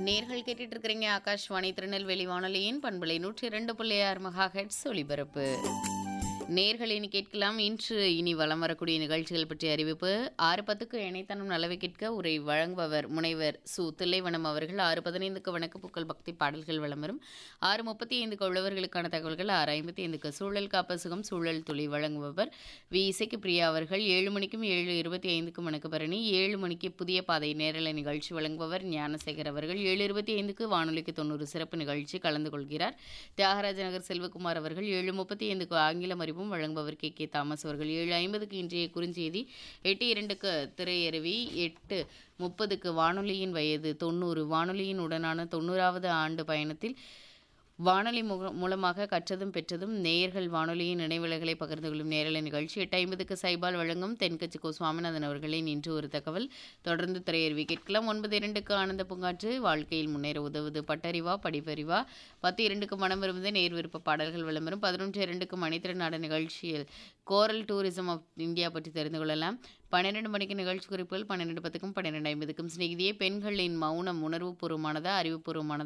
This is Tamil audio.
நேர்கள் கேட்டுட்டு இருக்கிறீங்க ஆகாஷ்வாணி திருநெல்வேலி வானொலியின் பண்பலை நூற்றி இரண்டு புள்ளி ஆறு மகா ஹெட்ஸ் ஒலிபரப்பு நேர்களின் கேட்கலாம் இன்று இனி வலம் வரக்கூடிய நிகழ்ச்சிகள் பற்றிய அறிவிப்பு ஆறு பத்துக்கு இணைத்தனம் நலவை கேட்க உரை வழங்குபவர் முனைவர் சு தில்லைவனம் அவர்கள் ஆறு பதினைந்துக்கு வணக்கப்பூக்கள் பக்தி பாடல்கள் வலம் வரும் ஆறு முப்பத்தி ஐந்துக்கு உள்ளவர்களுக்கான தகவல்கள் ஆறு ஐம்பத்தி ஐந்துக்கு சூழல் காப்பசுகம் சூழல் துளி வழங்குபவர் வி இசைக்கு பிரியா அவர்கள் ஏழு மணிக்கும் ஏழு இருபத்தி ஐந்துக்கும் வணக்கப்பரணி ஏழு மணிக்கு புதிய பாதை நேரலை நிகழ்ச்சி வழங்குபவர் ஞானசேகர் அவர்கள் ஏழு இருபத்தி ஐந்துக்கு வானொலிக்கு தொண்ணூறு சிறப்பு நிகழ்ச்சி கலந்து கொள்கிறார் தியாகராஜ நகர் செல்வகுமார் அவர்கள் ஏழு முப்பத்தி ஐந்துக்கு ஆங்கிலம் அறிவும் வழங்குபவர் கே கே தாமஸ் அவர்கள் ஏழு ஐம்பதுக்கு இன்றைய குறுஞ்செய்தி எட்டு இரண்டுக்கு திரையருவி எட்டு முப்பதுக்கு வானொலியின் வயது தொண்ணூறு வானொலியின் உடனான தொண்ணூறாவது ஆண்டு பயணத்தில் வானொலி முக மூலமாக கற்றதும் பெற்றதும் நேயர்கள் வானொலியின் நினைவுகளை பகிர்ந்து கொள்ளும் நேரலை நிகழ்ச்சி எட்டு ஐம்பதுக்கு சைபால் வழங்கும் தென்கட்சி கோ சுவாமிநாதன் அவர்களின் இன்று ஒரு தகவல் தொடர்ந்து திரையருவி கேட்கலாம் ஒன்பது இரண்டுக்கு ஆனந்த பூங்காற்று வாழ்க்கையில் முன்னேற உதவுது பட்டறிவா படிப்பறிவா பத்து இரண்டுக்கு மனம் விரும்புது நேர் விருப்ப பாடல்கள் விளம்பரம் பதினொன்று இரண்டுக்கு மணித்திறனாட நிகழ்ச்சியில் கோரல் டூரிசம் ஆஃப் இந்தியா பற்றி தெரிந்து கொள்ளலாம் பன்னிரெண்டு மணிக்கு நிகழ்ச்சி குறிப்புகள் பன்னிரெண்டு பத்துக்கும் பன்னிரெண்டு ஐம்பதுக்கும் சிநேகிதியே பெண்களின் மௌனம் உணர்வுபூர்வமானதா அறிவுபூர்வமானதா